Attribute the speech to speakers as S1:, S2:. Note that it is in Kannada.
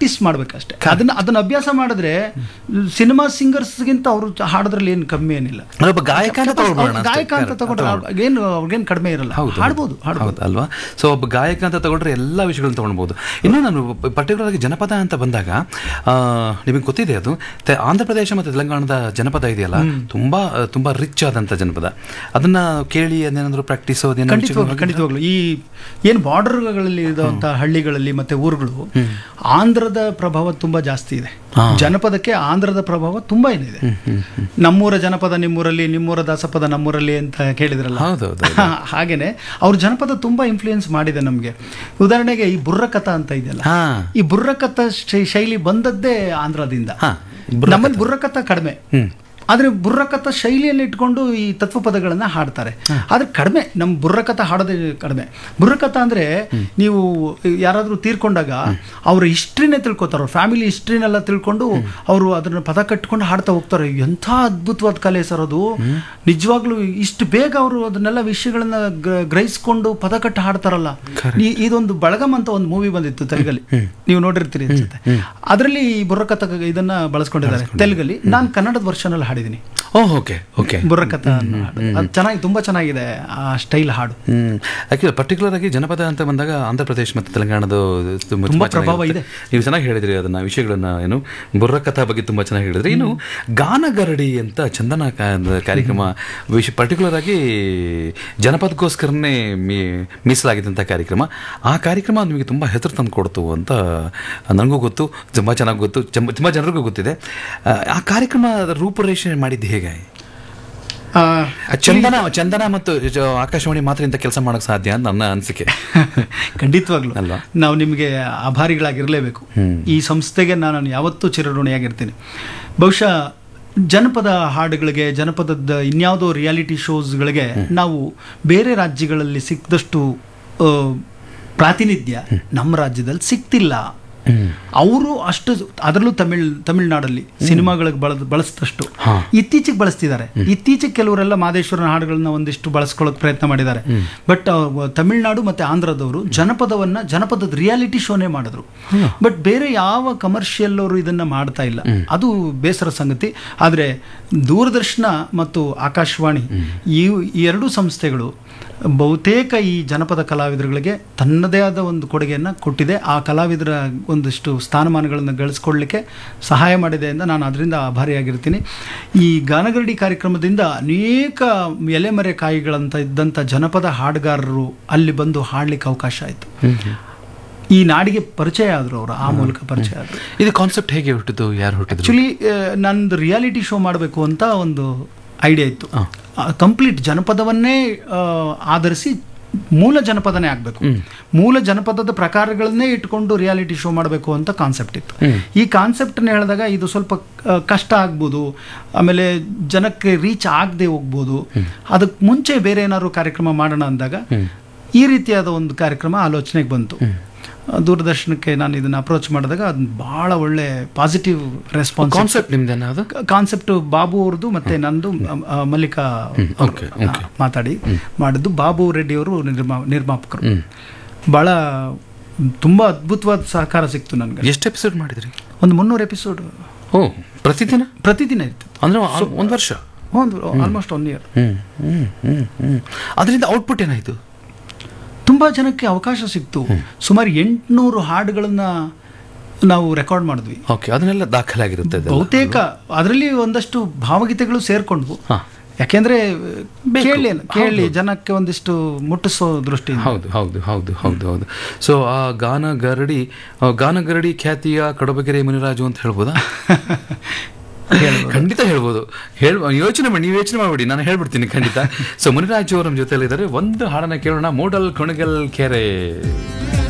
S1: ಪ್ರಾಕ್ಟೀಸ್ ಮಾಡ್ಬೇಕಷ್ಟೇ ಅದನ್ನ ಅದನ್ನ ಅಭ್ಯಾಸ ಮಾಡಿದ್ರೆ ಸಿನಿಮಾ ಸಿಂಗರ್ಸ್ಗಿಂತ ಅವರು ಹಾಡೋದ್ರಲ್ಲಿ ಏನು ಕಮ್ಮಿ ಏನಿಲ್ಲ
S2: ಒಬ್ಬ ಗಾಯಕ ಅಂತ ತಗೊಳ್ಬೋಣ
S1: ಅವ್ರು
S2: ಅಷ್ಟೇ.
S1: ಗಾಯಕ ಅಂತ ತಗೊಂಡ್ರೆ ಅವ್ರ್- ಏನು ಅವ್ರಿಗೇನು ಕಡಿಮೆ ಇರಲ್ಲ
S2: ಹೌದು
S1: ಹಾಡ್ಬೋದು ಹಾಡ್ಬೋದು
S2: ಹೌದು ಅಲ್ವಾ ಸೊ ಒಬ್ಬ ಗಾಯಕ ಅಂತ ತಗೊಂಡ್ರೆ ಎಲ್ಲ ವಿಷಯಗಳನ್ನ ತಗೊಳ್ಬೋದು ಇನ್ನು ನಾನು ಪರ್ಟಿಕ್ಯುಲರ್ ಆಗಿ ಜನಪದ ಅಂತ ಬಂದಾಗ ಆ, ನಿಮಗೆ ಗೊತ್ತಿದೆ ಅದು ತೆ- ಆಂಧ್ರ ಪ್ರದೇಶ ಮತ್ತು ತೆಲಂಗಾಣದ ಜನಪದ ಇದೆಯಲ್ಲ ತುಂಬಾ ತುಂಬಾ ರಿಚ್ ಆದಂತ ಜನಪದ ಅದನ್ನ ಕೇಳಿ ಅದೇನಾದ್ರು ಪ್ರಾಕ್ಟೀಸ್ ಅದೇನಾದ್ರು
S1: ಖಂಡಿತವಾಗ್ಲು ಖಂಡಿತವಾಗ್ಲು ಈ ಏನು ಬಾರ್ಡರ್ಗಳಲ್ಲಿ ಇರುವಂತ ಹಳ್ಳಿಗಳಲ್ಲಿ ಮತ್ತೆ ಊರುಗಳು ಆಂಧ್ರದ ಪ್ರಭಾವ ತುಂಬಾ ಜಾಸ್ತಿ ಇದೆ ಜನಪದಕ್ಕೆ ಆಂಧ್ರದ ಪ್ರಭಾವ ತುಂಬಾ ಏನಿದೆ ನಮ್ಮೂರ ಜನಪದ ನಿಮ್ಮೂರಲ್ಲಿ ನಿಮ್ಮೂರ ದಾಸಪದ ನಮ್ಮೂರಲ್ಲಿ ಅಂತ ಕೇಳಿದ್ರಲ್ಲ
S2: ಹೌದೌದು
S1: ಹಾಗೇನೆ ಅವ್ರ ಜನಪದ ತುಂಬಾ ಇನ್ಫ್ಲೂಯೆನ್ಸ್ ಮಾಡಿದೆ ನಮಗೆ ಉದಾಹರಣೆಗೆ ಈ ಬುರ್ರಕಥ ಅಂತ ಇದೆಯಲ್ಲ
S2: ಹಾ
S1: ಈ ಬುರ್ರಕಥ ಶೈ- ಶೈಲಿ ಬಂದದ್ದೇ ಆಂಧ್ರದಿಂದ
S2: ಹಾ,
S1: ನಮ್ಮಲ್ಲಿ ಬುರ್ರಕಥ ಕಡಿಮೆ ಆದ್ರೆ ಬುರ್ರಕಥ ಶೈಲಿಯಲ್ಲಿ ಇಟ್ಕೊಂಡು ಈ ತತ್ವಪದಗಳನ್ನ ಹಾಡ್ತಾರೆ ಆದ್ರೆ ಕಡಿಮೆ ನಮ್ಮ ಬುರ್ರಕಥ ಹಾಡೋದೇ ಕಡಿಮೆ ಬುರ್ರಕಥ ಅಂದ್ರೆ ನೀವು ಯಾರಾದ್ರೂ ತೀರ್ಕೊಂಡಾಗ ಅವ್ರ ಹಿಸ್ಟ್ರಿನೇ ತಿಳ್ಕೊತಾರೆ ಅವ್ರ ಫ್ಯಾಮಿಲಿ ಹಿಸ್ಟ್ರಿನೆಲ್ಲ ತಿಳ್ಕೊಂಡು ಅವರು ಅದನ್ನ ಪದ ಕಟ್ಕೊಂಡು ಹಾಡ್ತಾ ಹೋಗ್ತಾರೆ ಎಂಥ ಅದ್ಭುತವಾದ ಕಲೆ ಸರ್ ಅದು ನಿಜವಾಗ್ಲೂ ಇಷ್ಟು ಬೇಗ ಅವರು ಅದನ್ನೆಲ್ಲ ವಿಷಯಗಳನ್ನ ಗ್ರ- ಗ್ರಹಿಸ್ಕೊಂಡು ಪದ ಕಟ್ಟಿ ಹಾಡ್ತಾರಲ್ಲ ಈ- ಇದೊಂದು ಬಳಗಮ್ ಅಂತ ಒಂದು ಮೂವಿ ಬಂದಿತ್ತು ತೆಲುಗಲ್ಲಿ ನೀವು ನೋಡಿರ್ತೀರಿ ಅನ್ಸುತ್ತೆ ಅದರಲ್ಲಿ ಈ ಬುರ್ರಕಥ ಇದನ್ನ ಬಳಸ್ಕೊಂಡಿದ್ದಾರೆ ತೆಲುಗಲ್ಲಿ ನಾನು ಕನ್ನಡದ ವರ್ಷನ್ ಅಲ್ಲಿ ಹಾಡಿದ್ದೀನಿ
S2: ಓಹ್ ಓಕೆ ಓಕೆ
S1: ಬುರ್ರಕಥ ಅನ್ನೋ ಹಾಡು. ಅದು ಚೆನ್ನಾಗಿ ತುಂಬಾ ಚೆನ್ನಾಗಿದೆ ಆ ಸ್ಟೈಲ್ ಹಾಡು
S2: ಹ್ಮ್ ಯಾಕೆ ಪರ್ಟಿಕ್ಯುಲರ್ ಆಗಿ ಜನಪದ ಅಂತ ಬಂದಾಗ ಆಂಧ್ರ ಪ್ರದೇಶ ಮತ್ತು ತೆಲಂಗಾಣದ ತುಂಬಾ
S1: ತುಂಬಾ
S2: ಚೆನ್ನಾಗಿರುತ್ತೆ.
S1: ಪ್ರಭಾವ ಇದೆ.
S2: ನೀವು ಚೆನ್ನಾಗಿ ಹೇಳಿದ್ರಿ ಅದನ್ನ ವಿಷಯಗಳನ್ನ ಏನು ಬುರ್ರಕಥಾ ಬಗ್ಗೆ ತುಂಬಾ ಚೆನ್ನಾಗಿ ಹೇಳಿದ್ರಿ ಇನ್ನು ಗಾನಗರಡಿ ಅಂತ ಚಂದನ ಕಾ- ಕಾರ್ಯಕ್ರಮ ವಿಷಯ ಪರ್ಟಿಕ್ಯುಲರ್ ಆಗಿ ಜನಪದಕ್ಕೋಸ್ಕರನೇ ಮೀ ಮೀಸಲಾಗಿದ್ದಂಥ ಕಾರ್ಯಕ್ರಮ ಆ ಕಾರ್ಯಕ್ರಮ ನಿಮಗೆ ತುಂಬಾ ಹೆಸರು ತಂದು ಕೊಡ್ತು ಅಂತ ನನಗೂ ಗೊತ್ತು ತುಂಬಾ ಚೆನ್ನಾಗಿ ಗೊತ್ತು ಚಂಬ- ತುಂಬಾ ಜನರಿಗೂ ಗೊತ್ತಿದೆ ಆ, ಆ ಕಾರ್ಯಕ್ರಮ ರೂಪುರೇಷಣೆ ಮಾಡಿದ್ದು ಹೇಗೆ
S1: ಆ,
S2: ಆ ಚಂದನ ಚಂದನ ಮತ್ತು ಜ- ಆಕಾಶವಾಣಿ ಮಾತ್ರ ಇಂಥ ಕೆಲಸ ಮಾಡಕ್ ಸಾಧ್ಯ ಅಂತ ನನ್ನ ಅನಿಸಿಕೆ
S1: ಖಂಡಿತವಾಗ್ಲು
S2: ಅಲ್ವಾ?
S1: ನಾವು ನಿಮಗೆ ಆಭಾರಿಗಳಾಗಿರಲೇಬೇಕು ಈ ಸಂಸ್ಥೆಗೆ ನಾನು ಯಾವತ್ತೂ ಚಿರಋಣಿಯಾಗಿರ್ತೀನಿ ಬಹುಶಃ ಜನಪದ ಹಾಡುಗಳಿಗೆ ಜನಪದದ ಇನ್ಯಾವುದೋ ರಿಯಾಲಿಟಿ ಶೋಸ್ಗಳಿಗೆ ನಾವು ಬೇರೆ ರಾಜ್ಯಗಳಲ್ಲಿ ಸಿಕ್ಕದಷ್ಟು ಆ, ಪ್ರಾತಿನಿಧ್ಯ ನಮ್ಮ ರಾಜ್ಯದಲ್ಲಿ ಸಿಗ್ತಿಲ್ಲ ಅವರು ಅಷ್ಟು ಅದರಲ್ಲೂ ತಮಿಳ್ ತಮಿಳ್ನಾಡಲ್ಲಿ ಸಿನಿಮಾಗಳಿಗೆ ಬಳದ ಬಳಸಿದಷ್ಟು ಇತ್ತೀಚೆಗೆ ಬಳಸ್ತಿದ್ದಾರೆ ಇತ್ತೀಚೆಗೆ ಕೆಲವರೆಲ್ಲ ಮಾದೇಶ್ವರನ ಹಾಡುಗಳನ್ನ ಒಂದಿಷ್ಟು ಬಳಸ್ಕೊಳ್ಳೋಕೆ ಪ್ರಯತ್ನ ಮಾಡಿದ್ದಾರೆ ಬಟ್ ತಮಿಳ್ನಾಡು ಮತ್ತೆ ಆಂಧ್ರದವರು ಜನಪದವನ್ನ ಜನಪದದ ರಿಯಾಲಿಟಿ ಶೋನೇ ಮಾಡಿದ್ರು ಬಟ್ ಬೇರೆ ಯಾವ ಕಮರ್ಷಿಯಲ್ ಅವರು ಇದನ್ನ ಮಾಡ್ತಾ ಇಲ್ಲ ಅದು ಬೇಸರ ಸಂಗತಿ ಆದರೆ ದೂರದರ್ಶನ ಮತ್ತು ಆಕಾಶವಾಣಿ ಈ ಈ ಎರಡೂ ಸಂಸ್ಥೆಗಳು ಬಹುತೇಕ ಈ ಜನಪದ ಕಲಾವಿದರುಗಳಿಗೆ ತನ್ನದೇ ಆದ ಒಂದು ಕೊಡುಗೆಯನ್ನು ಕೊಟ್ಟಿದೆ ಆ ಕಲಾವಿದರ ಒಂದಿಷ್ಟು ಸ್ಥಾನಮಾನಗಳನ್ನು ಗಳಿಸ್ಕೊಳ್ಳಿಕ್ಕೆ ಸಹಾಯ ಮಾಡಿದೆ ಅಂತ ನಾನು ಅದರಿಂದ ಆಭಾರಿಯಾಗಿರ್ತೀನಿ ಈ ಗಾನಗರಡಿ ಕಾರ್ಯಕ್ರಮದಿಂದ ಅನೇಕ ಎಲೆಮರೆ ಕಾಯಿಗಳಂತ ಇದ್ದಂಥ ಜನಪದ ಹಾಡುಗಾರರು ಅಲ್ಲಿ ಬಂದು ಹಾಡ್ಲಿಕ್ಕೆ ಅವಕಾಶ ಆಯಿತು ಈ ನಾಡಿಗೆ ಪರಿಚಯ ಆದರು ಅವರು ಆ ಮೂಲಕ ಪರಿಚಯ ಆದರು
S2: ಇದು ಕಾನ್ಸೆಪ್ಟ್ ಹೇಗೆ ಹುಟ್ಟಿದ್ದು ಯಾರು ಹುಟ್ಟಿದ್ರು
S1: ಆಕ್ಚುಲಿ ನಂದು ರಿಯಾಲಿಟಿ ಶೋ ಮಾಡಬೇಕು ಅಂತ ಒಂದು ಐಡಿಯಾ ಇತ್ತು ಕಂಪ್ಲೀಟ್ ಜನಪದವನ್ನೇ ಆ, ಆಧರಿಸಿ ಮೂಲ ಜನಪದನೇ ಆಗಬೇಕು ಮೂಲ ಜನಪದದ ಪ್ರಕಾರಗಳನ್ನೇ ಇಟ್ಕೊಂಡು ರಿಯಾಲಿಟಿ ಶೋ ಮಾಡಬೇಕು ಅಂತ ಕಾನ್ಸೆಪ್ಟ್ ಇತ್ತು ಈ ಕಾನ್ಸೆಪ್ಟ್ನ ಹೇಳಿದಾಗ ಇದು ಸ್ವಲ್ಪ ಆ, ಕಷ್ಟ ಆಗ್ಬೋದು ಆಮೇಲೆ ಜನಕ್ಕೆ ರೀಚ್ ಆಗದೆ ಹೋಗ್ಬೋದು ಅದಕ್ಕೆ ಮುಂಚೆ ಬೇರೆ ಏನಾದ್ರು ಕಾರ್ಯಕ್ರಮ ಮಾಡೋಣ ಅಂದಾಗ ಈ ರೀತಿಯಾದ ಒಂದು ಕಾರ್ಯಕ್ರಮ ಆಲೋಚನೆಗೆ ಬಂತು ದೂರದರ್ಶನಕ್ಕೆ ನಾನು ಇದನ್ನ ಅಪ್ರೋಚ್ ಮಾಡಿದಾಗ ಅದು ಬಹಳ ಒಳ್ಳೆ ಪಾಸಿಟಿವ್ ರೆಸ್ಪಾನ್ಸ್
S2: ಕಾನ್ಸೆಪ್ಟ್ ನಿಮ್ದೇನ ಅದು
S1: ಕಾನ್ಸೆಪ್ಟ್ ಬಾಬು ಅವ್ರದ್ದು ಮತ್ತೆ ನಂದು ಅ, ಅ, ಮಲ್ಲಿಕಾ ಅವ್ರು,
S2: okay,
S1: ಆ, ಮಾತಾಡಿ ಮಾಡಿದ್ದು ಬಾಬು ರೆಡ್ಡಿ ಅವರು ನಿರ್ಮಾ ನಿರ್ಮಾಪಕರು ಬಹಳ ತುಂಬಾ ಅದ್ಭುತವಾದ ಸಹಕಾರ ಸಿಕ್ತು ನನಗೆ
S2: ಎಷ್ಟು ಎಪಿಸೋಡ್ ಮಾಡಿದ್ರಿ
S1: ಒಂದು ಮುನ್ನೂರು ಎಪಿಸೋಡ್
S2: ಓ ಪ್ರತಿದಿನ
S1: ಪ್ರತಿದಿನ ಇರ್ತಿತ್ತು
S2: ಅಂದ್ರೆ ಒಂದು ವರ್ಷ
S1: ಒಂದು almost one year
S2: hmm hmm hmm hmm ಅದರಿಂದ ಔಟ್ಪುಟ್ ಏನಾಯ್ತು
S1: ತುಂಬಾ ಜನಕ್ಕೆ ಅವಕಾಶ ಸಿಕ್ತು ಸುಮಾರು ಎಂಟುನೂರು ಹಾಡುಗಳನ್ನ ನಾವು ರೆಕಾರ್ಡ್ ಮಾಡಿದ್ವಿ
S2: ಓಕೆ ಅದನ್ನೆಲ್ಲ ದಾಖಲಾಗಿರುತ್ತೆ ಅದೆಲ್ಲ.
S1: ಬಹುತೇಕ ಅದರಲ್ಲಿ ಒಂದಷ್ಟು ಭಾವಗೀತೆಗಳು ಸೇರ್ಕೊಂಡ್ವು
S2: ಹಾ.
S1: ಯಾಕೆಂದ್ರೆ ಕೇಳಿ ಕೇಳಿ ಜನಕ್ಕೆ ಒಂದಿಷ್ಟು ಮುಟ್ಟಿಸೋ ದೃಷ್ಟಿಯಿಂದ
S2: ಹೌದು ಹೌದು ಹೌದು ಹೌದು ಹೌದು ಸೊ ಆ ಗಾನ ಗರಡಿ ಆ, ಗಾನ ಗರಡಿ ಖ್ಯಾತಿಯ ಕಡಬಗೆರೆ ಮುನಿರಾಜು ಅಂತ ಹೇಳ್ಬೋದಾ ಖಂಡಿತ ಹೇಳ್ಬೋದು ಹೇಳ್ ಯೋಚನೆ ಮಾಡಿ ನೀವು ಯೋಚನೆ ಮಾಡ್ಬಿಡಿ ನಾನು ಹೇಳ್ಬಿಡ್ತೀನಿ ಖಂಡಿತ ಸೊ ಮುನಿರಾಜು ಅವರು ನಮ್ಮ ಜೊತೆಲಿದ್ದಾರೆ ಒಂದು ಹಾಡನ್ನ ಕೇಳೋಣ ಮೂಡಲ್ ಕೊಣಗಲ್ ಕೆರೆ